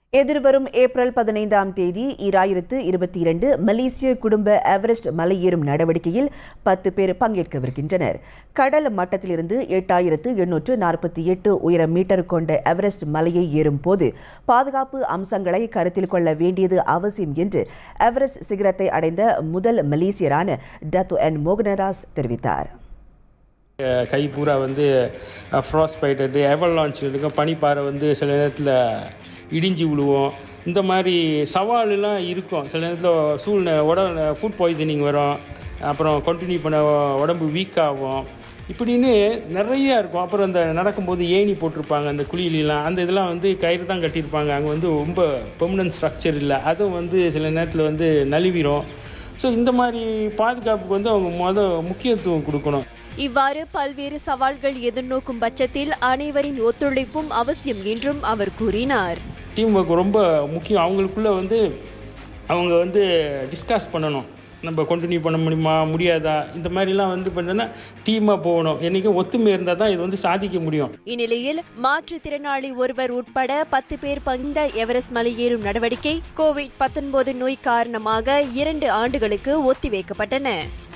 எதிர்வரும் ஏப்ரல் பதினைந்தாம் தேதி ஈராயிரத்து இருபத்தி இரண்டு மலேசிய குடும்ப எவரெஸ்ட் மலையேறும் நடவடிக்கையில் பத்து பேர் பங்கேற்கவிருக்கின்றனர் கடல் மட்டத்திலிருந்து எட்டாயிரத்து எண்ணூற்று நாற்பத்தி எட்டு உயரம் மீட்டர் கொண்ட எவரெஸ்ட் மலையை ஏறும் போது பாதுகாப்பு அம்சங்களை கருத்தில் கொள்ள வேண்டியது அவசியம் என்று எவரெஸ்ட் சிகரத்தை அடைந்த முதல் மலேசியரான டத்து என் மோகனராஸ் தெரிவித்தார் கை பூரா வந்து ஃப்ராஸ் பைட்டடு எவல் லான்ச் இருக்கும் பனிப்பாறை வந்து சில நேரத்தில் இடிஞ்சு விழுவோம் இந்த மாதிரி சவாலெல்லாம் இருக்கும் சில நேரத்தில் சூழ்நிலை உடம்பு ஃபுட் பாய்சனிங் வரும் அப்புறம் கண்டினியூ பண்ண உடம்பு வீக் ஆகும் இப்படின்னு நிறையா இருக்கும் அப்புறம் அந்த நடக்கும்போது ஏணி போட்டிருப்பாங்க அந்த குழியிலாம் அந்த இதெல்லாம் வந்து கயிறு தான் கட்டியிருப்பாங்க அங்கே வந்து ரொம்ப பெர்மனன்ட் ஸ்ட்ரக்சர் இல்லை அதுவும் வந்து சில நேரத்தில் வந்து நழுவிடும் ஸோ இந்த மாதிரி பாதுகாப்புக்கு வந்து அவங்க மொத முக்கியத்துவம் கொடுக்கணும் இவ்வாறு பல்வேறு சவால்கள் எதிர்நோக்கும் பட்சத்தில் அனைவரின் ஒத்துழைப்பும் அவசியம் என்றும் அவர் கூறினார் டீம் ஒர்க் ரொம்ப முக்கியம் அவங்களுக்குள்ள வந்து அவங்க வந்து டிஸ்கஸ் பண்ணணும் நம்ம கண்டினியூ பண்ண முடியுமா முடியாதா இந்த மாதிரிலாம் வந்து பண்ணனா டீமாக போகணும் என்றைக்கும் ஒத்துமை இருந்தால் தான் இது வந்து சாதிக்க முடியும் இந்நிலையில் மாற்றுத்திறனாளி ஒருவர் உட்பட பத்து பேர் பகிர்ந்த எவரெஸ்ட் மலையேறும் நடவடிக்கை கோவிட் பத்தொன்பது நோய் காரணமாக இரண்டு ஆண்டுகளுக்கு ஒத்திவைக்கப்பட்டன